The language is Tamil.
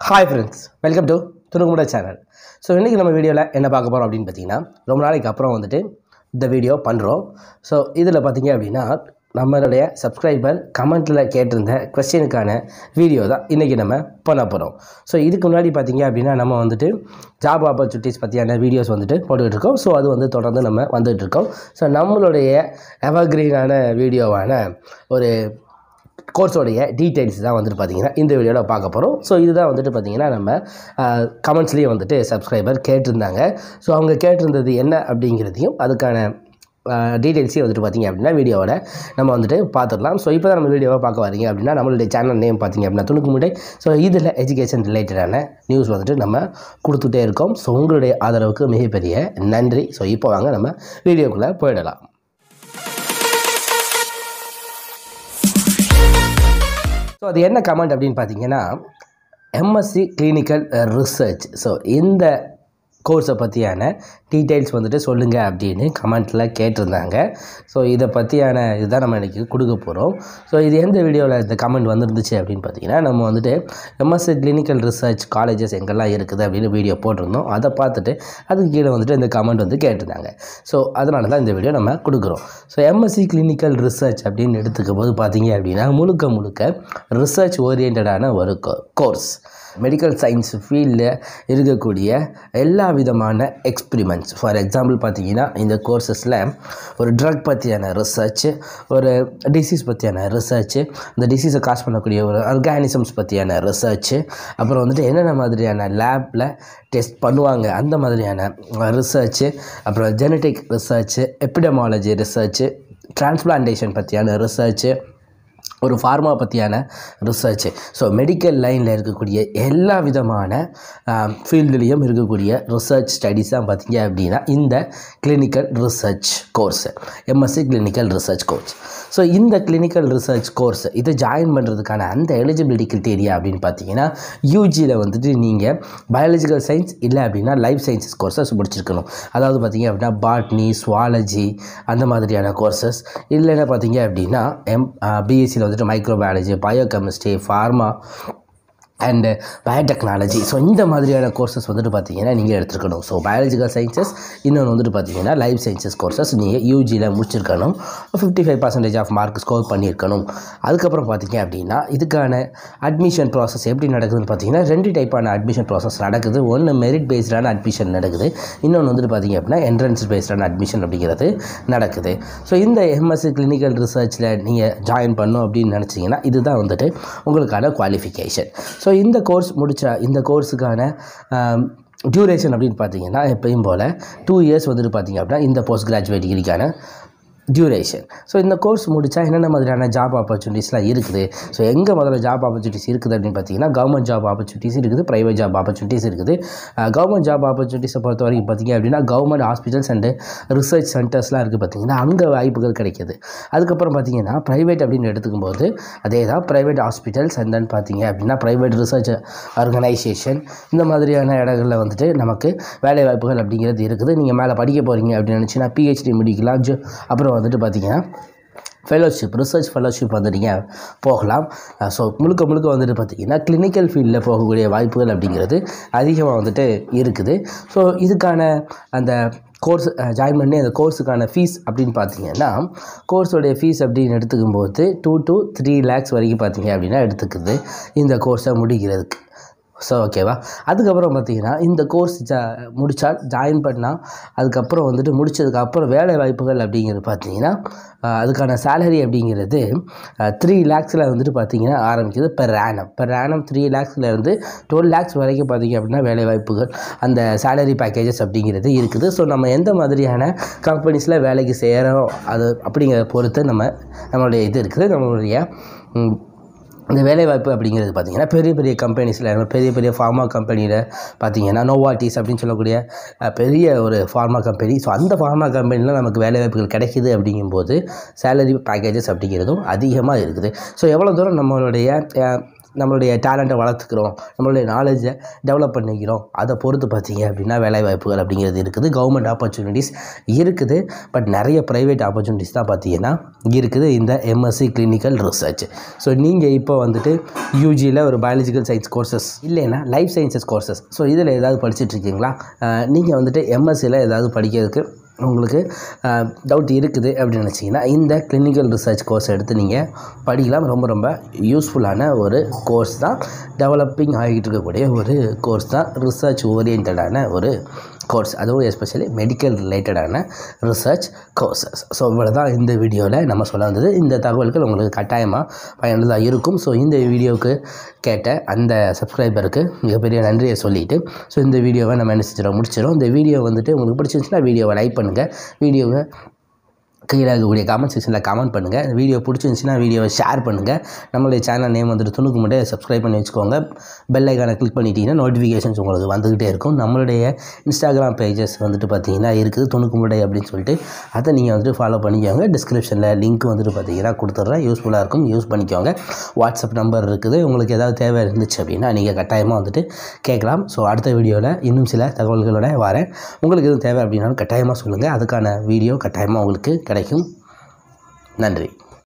ஹாய் ஃப்ரெண்ட்ஸ் வெல்கம் டு துணுக்குமுட சேனல் ஸோ இன்றைக்கி நம்ம வீடியோவில் என்ன பார்க்க போகிறோம் அப்படின்னு பார்த்தீங்கன்னா ரொம்ப நாளைக்கு அப்புறம் வந்துட்டு இந்த வீடியோ பண்ணுறோம் ஸோ இதில் பார்த்தீங்க அப்படின்னா நம்மளுடைய சப்ஸ்கிரைபர் கமெண்ட்டில் கேட்டிருந்த கொஸ்டினுக்கான வீடியோ தான் இன்றைக்கி நம்ம பண்ண போகிறோம் ஸோ இதுக்கு முன்னாடி பார்த்தீங்க அப்படின்னா நம்ம வந்துட்டு ஜாப் ஆப்பர்ச்சுனிட்டிஸ் பற்றியான வீடியோஸ் வந்துட்டு போட்டுக்கிட்டு இருக்கோம் ஸோ அது வந்து தொடர்ந்து நம்ம வந்துட்டு இருக்கோம் ஸோ நம்மளுடைய எவர்கிரீனான வீடியோவான ஒரு கோர்ஸோடைய டீட்டெயில்ஸ் தான் வந்துட்டு பார்த்தீங்கன்னா இந்த வீடியோவில் பார்க்க போகிறோம் ஸோ இதுதான் வந்துட்டு பார்த்தீங்கன்னா நம்ம கமெண்ட்ஸ்லேயே வந்துட்டு சப்ஸ்கிரைபர் கேட்டிருந்தாங்க ஸோ அவங்க கேட்டிருந்தது என்ன அப்படிங்கிறதையும் அதுக்கான டீட்டெயில்ஸையும் வந்துட்டு பார்த்தீங்க அப்படின்னா வீடியோவோட நம்ம வந்துட்டு பார்த்துடலாம் ஸோ இப்போ தான் நம்ம வீடியோவை பார்க்க வரீங்க அப்படின்னா நம்மளுடைய சேனல் நேம் பார்த்தீங்க அப்படின்னா துணுக்கு முட்டை ஸோ இதில் எஜுகேஷன் ரிலேட்டடான நியூஸ் வந்துட்டு நம்ம கொடுத்துட்டே இருக்கோம் ஸோ உங்களுடைய ஆதரவுக்கு மிகப்பெரிய நன்றி ஸோ இப்போ வாங்க நம்ம வீடியோக்குள்ளே போயிடலாம் ஸோ அது என்ன கமெண்ட் அப்படின்னு பார்த்தீங்கன்னா எம்எஸ்சி கிளினிக்கல் ரிசர்ச் ஸோ இந்த கோர்ஸை பற்றியான டீட்டெயில்ஸ் வந்துட்டு சொல்லுங்கள் அப்படின்னு கமெண்ட்டில் கேட்டிருந்தாங்க ஸோ இதை பற்றியான இதுதான் நம்ம இன்றைக்கி கொடுக்க போகிறோம் ஸோ இது எந்த வீடியோவில் இந்த கமெண்ட் வந்துருந்துச்சு அப்படின்னு பார்த்தீங்கன்னா நம்ம வந்துட்டு எம்எஸ்சி கிளினிக்கல் ரிசர்ச் காலேஜஸ் எங்கெல்லாம் இருக்குது அப்படின்னு வீடியோ போட்டிருந்தோம் அதை பார்த்துட்டு அதுக்கு கீழே வந்துட்டு இந்த கமெண்ட் வந்து கேட்டிருந்தாங்க ஸோ அதனால தான் இந்த வீடியோ நம்ம கொடுக்குறோம் ஸோ எம்எஸ்சி கிளினிக்கல் ரிசர்ச் அப்படின்னு எடுத்துக்கும் போது பார்த்தீங்க அப்படின்னா முழுக்க முழுக்க ரிசர்ச் ஓரியன்டான ஒரு கோர்ஸ் மெடிக்கல் சயின்ஸ் ஃபீல்டில் இருக்கக்கூடிய எல்லா விதமான எக்ஸ்பிரிமெண்ட்ஸ் ஃபார் எக்ஸாம்பிள் பார்த்தீங்கன்னா இந்த கோர்சஸில் ஒரு ட்ரக் பற்றியான ரிசர்ச் ஒரு டிசீஸ் பற்றியான ரிசர்ச் இந்த டிசீஸை காஸ் பண்ணக்கூடிய ஒரு ஆர்கானிசம்ஸ் பற்றியான ரிசர்ச் அப்புறம் வந்துட்டு என்னென்ன மாதிரியான லேப்பில் டெஸ்ட் பண்ணுவாங்க அந்த மாதிரியான ரிசர்ச்சு அப்புறம் genetic research epidemiology research transplantation பற்றியான ரிசர்ச்சு ஒரு ஃபார்மா பற்றியான ரிசர்ச்சு ஸோ மெடிக்கல் லைனில் இருக்கக்கூடிய எல்லா விதமான ஃபீல்டுலேயும் இருக்கக்கூடிய ரிசர்ச் ஸ்டடீஸ் தான் பார்த்தீங்க அப்படின்னா இந்த clinical research course MSc clinical research course so இந்த கிளினிக்கல் ரிசர்ச் கோர்ஸ் இதை ஜாயின் பண்ணுறதுக்கான அந்த எலிஜிபிலிட்டி கிரிட்டேரியா அப்படின்னு பார்த்தீங்கன்னா யூஜியில் வந்துட்டு நீங்கள் பயாலஜிக்கல் சயின்ஸ் இல்லை அப்படின்னா லைஃப் சயின்சஸ் கோர்சஸ் முடிச்சிருக்கணும் அதாவது பார்த்தீங்க அப்படின்னா பாட்னி ஸ்வாலஜி அந்த மாதிரியான கோர்சஸ் இல்லைன்னா பார்த்தீங்க அப்படின்னா எம் பிஎஸ்சியில் வந்துட்டு microbiology biochemistry pharma and biotechnology so இந்த மாதிரியான கோர்சஸ் வந்துட்டு பார்த்தீங்கன்னா நீங்கள் எடுத்துருக்கணும் ஸோ பயாலஜிக்கல் சயின்சஸ் இன்னொன்று வந்துட்டு பார்த்தீங்கன்னா லைஃப் சயின்சஸ் கோர்சஸ் நீங்கள் யூஜியில் முடிச்சிருக்கணும் fifty five percentage of mark score பண்ணியிருக்கணும் அதுக்கப்புறம் பார்த்தீங்க அப்படின்னா இதுக்கான அட்மிஷன் ப்ராசஸ் எப்படி நடக்குதுன்னு பார்த்தீங்கன்னா ரெண்டு டைப்பான அட்மிஷன் ப்ராசஸ் நடக்குது ஒன்று மெரிட் பேஸ்டான அட்மிஷன் நடக்குது இன்னொன்று வந்துட்டு பார்த்தீங்க அப்படின்னா என்ட்ரன்ஸ் பேஸ்டான அட்மிஷன் அப்படிங்கிறது நடக்குது ஸோ இந்த எம்எஸ்சி கிளினிக்கல் ரிசர்ச்சில் நீங்கள் ஜாயின் பண்ணும் அப்படின்னு நினச்சிங்கன்னா இதுதான் வந்துட்டு உங்களுக்கான குவாலிஃபிகேஷன் ஸோ இந்த கோர்ஸ் முடித்த இந்த கோர்ஸுக்கான டியூரேஷன் அப்படின்னு பார்த்தீங்கன்னா எப்பயும் போல் டூ இயர்ஸ் வந்துட்டு பார்த்தீங்க அப்படின்னா இந்த போஸ்ட் கிராஜுவேட் டிகிரிக்கான டியூரேஷன் ஸோ இந்த கோர்ஸ் முடித்தா என்னென்ன மாதிரியான ஜாப் ஆப்பர்ச்சுனிட்டிஸ்லாம் இருக்குது ஸோ எங்கே முதல்ல ஜாப் ஆப்பர்ச்சுனிட்டிஸ் இருக்குது அப்படின்னு பார்த்தீங்கன்னா கவர்மெண்ட் ஜாப் ஆப்பர்ச்சுனிட்டிஸ் இருக்குது ப்ரைவேட் ஜாப் ஆப்பர்ச்சுனிட்டிஸ் இருக்குது கவர்மெண்ட் ஜாப் ஆப்பர்ச்சுனிட்டிஸை பொறுத்த வரைக்கும் பார்த்தீங்க அப்படின்னா கவர்மெண்ட் ஹாஸ்பிட்டல்ஸ் அண்டு ரிசர்ச் சென்டர்ஸ்லாம் இருக்குது பார்த்தீங்கன்னா அங்கே வாய்ப்புகள் கிடைக்கிது அதுக்கப்புறம் பார்த்தீங்கன்னா ப்ரைவேட் அப்படின்னு எடுத்துக்கும் போது அதே தான் ப்ரைவேட் ஹாஸ்பிட்டல்ஸ் அண்ட் தென் பார்த்தீங்க அப்படின்னா ப்ரைவேட் ரிசர்ச் ஆர்கனைசேஷன் இந்த மாதிரியான இடங்களில் வந்துட்டு நமக்கு வேலை வாய்ப்புகள் அப்படிங்கிறது இருக்குது நீங்கள் மேலே படிக்க போகிறீங்க அப்படின்னு நினச்சின்னா பிஹெச்டி முடிக்கலாம் ஜோ அப்புறம் வந்துட்டு பார்த்தீங்கன்னா ஃபெலோஷிப் ரிசர்ச் ஃபெலோஷிப் வந்து நீங்கள் போகலாம் ஸோ முழுக்க முழுக்க வந்துட்டு பார்த்திங்கன்னா கிளினிக்கல் ஃபீல்டில் போகக்கூடிய வாய்ப்புகள் அப்படிங்கிறது அதிகமாக வந்துட்டு இருக்குது ஸோ இதுக்கான அந்த கோர்ஸ் ஜாயின் பண்ணி அந்த கோர்ஸுக்கான ஃபீஸ் அப்படின்னு பார்த்தீங்கன்னா கோர்ஸோடைய ஃபீஸ் அப்படின்னு எடுத்துக்கும் போது டூ டு த்ரீ லேக்ஸ் வரைக்கும் பார்த்தீங்க அப்படின்னா எடுத்துக்குது இந்த கோர்ஸை முடிக்கிறதுக்கு ஸோ ஓகேவா அதுக்கப்புறம் பார்த்தீங்கன்னா இந்த கோர்ஸ் ஜா முடித்தால் ஜாயின் பண்ணால் அதுக்கப்புறம் வந்துட்டு முடித்ததுக்கப்புறம் வேலை வாய்ப்புகள் அப்படிங்கிறது பார்த்தீங்கன்னா அதுக்கான சேலரி அப்படிங்கிறது த்ரீ லேக்ஸில் வந்துட்டு பார்த்தீங்கன்னா ஆரம்பிக்குது per annum per annum three லேக்ஸ்லேருந்து டுவெல் லேக்ஸ் வரைக்கும் பார்த்தீங்க அப்படின்னா வேலை வாய்ப்புகள் அந்த சேலரி பேக்கேஜஸ் அப்படிங்கிறது இருக்குது ஸோ நம்ம எந்த மாதிரியான கம்பெனிஸில் வேலைக்கு செய்கிறோம் அது அப்படிங்கிறத பொறுத்து நம்ம நம்மளுடைய இது இருக்குது நம்மளுடைய இந்த வேலைவாய்ப்பு அப்படிங்கிறது பார்த்திங்கன்னா பெரிய பெரிய கம்பெனிஸில் பெரிய பெரிய ஃபார்மா கம்பெனியில் பார்த்தீங்கன்னா நோவாட்டிஸ் அப்படின்னு சொல்லக்கூடிய பெரிய ஒரு ஃபார்மா கம்பெனி ஸோ அந்த ஃபார்மா கம்பெனியில் நமக்கு வேலைவாய்ப்புகள் கிடைக்கிது அப்படிங்கும்போது சேலரி பேக்கேஜஸ் அப்படிங்கிறதும் அதிகமாக இருக்குது ஸோ எவ்வளோ தூரம் நம்மளுடைய நம்மளுடைய டேலண்ட்டை வளர்த்துக்கிறோம் நம்மளுடைய நாலேஜை டெவலப் பண்ணிக்கிறோம் அதை பொறுத்து பார்த்தீங்க அப்படின்னா வேலைவாய்ப்புகள் அப்படிங்கிறது இருக்குது கவர்மெண்ட் ஆப்பர்ச்சுனிட்டிஸ் இருக்குது பட் நிறைய ப்ரைவேட் ஆப்பர்ச்சுனிட்டிஸ் தான் பார்த்தீங்கன்னா இருக்குது இந்த எம்எஸ்சி கிளினிக்கல் ரிசர்ச் ஸோ நீங்கள் இப்போ வந்துட்டு யூஜியில் ஒரு பயாலஜிக்கல் சயின்ஸ் கோர்சஸ் இல்லைன்னா லைஃப் சயின்சஸ் கோர்சஸ் ஸோ இதில் ஏதாவது படிச்சுட்டு இருக்கீங்களா நீங்கள் வந்துட்டு எம்எஸ்சியில் ஏதாவது படிக்கிறதுக்கு உங்களுக்கு டவுட் இருக்குது அப்படின்னு நினச்சிங்கன்னா இந்த கிளினிக்கல் ரிசர்ச் கோர்ஸ் எடுத்து நீங்கள் படிக்கலாம் ரொம்ப ரொம்ப யூஸ்ஃபுல்லான ஒரு கோர்ஸ் தான் டெவலப்பிங் ஆகிட்டு இருக்கக்கூடிய ஒரு கோர்ஸ் தான் ரிசர்ச் ஓரியன்டான ஒரு கோர்ஸ் அதுவும் எஸ்பெஷலி மெடிக்கல் ரிலேட்டடான ரிசர்ச் கோர்சஸ் ஸோ இவ்வளோ தான் இந்த வீடியோவில் நம்ம சொல்ல வந்தது இந்த தகவல்கள் உங்களுக்கு கட்டாயமாக பயனுள்ளதாக இருக்கும் ஸோ இந்த வீடியோவுக்கு கேட்ட அந்த சப்ஸ்கிரைபருக்கு மிகப்பெரிய நன்றியை சொல்லிவிட்டு ஸோ இந்த வீடியோவை நம்ம என்ன செஞ்சிடும் முடிச்சிடும் இந்த வீடியோ வந்துட்டு உங்களுக்கு பிடிச்சிருந்துச்சுன்னா வீடியோவை லைக் பண்ணுங்கள் வீடியோவை கீழே இருக்கக்கூடிய கமெண்ட் செக்ஷனில் கமெண்ட் பண்ணுங்கள் இந்த வீடியோ பிடிச்சிருந்துச்சின்னா வீடியோவை ஷேர் பண்ணுங்கள் நம்மளுடைய சேனல் நேம் வந்துட்டு துணுக்கு மட்டும் சப்ஸ்கிரைப் பண்ணி வச்சுக்கோங்க பெல் ஐக்கானை கிளிக் பண்ணிட்டீங்கன்னா நோட்டிஃபிகேஷன்ஸ் உங்களுக்கு வந்துக்கிட்டே இருக்கும் நம்மளுடைய இன்ஸ்டாகிராம் பேஜஸ் வந்துட்டு பார்த்தீங்கன்னா இருக்குது துணுக்கு முடை அப்படின்னு சொல்லிட்டு அதை நீங்கள் வந்துட்டு ஃபாலோ பண்ணிக்கோங்க டிஸ்கிரிப்ஷனில் லிங்க் வந்துட்டு பார்த்தீங்கன்னா கொடுத்துட்றேன் யூஸ்ஃபுல்லாக இருக்கும் யூஸ் பண்ணிக்கோங்க வாட்ஸ்அப் நம்பர் இருக்குது உங்களுக்கு ஏதாவது தேவை இருந்துச்சு அப்படின்னா நீங்கள் கட்டாயமாக வந்துட்டு கேட்கலாம் ஸோ அடுத்த வீடியோவில் இன்னும் சில தகவல்களோட வரேன் உங்களுக்கு எதுவும் தேவை அப்படின்னாலும் கட்டாயமாக சொல்லுங்கள் அதுக்கான வீடியோ கட்டாயமாக உங்களுக்கு கிடைக்கும் நன்றி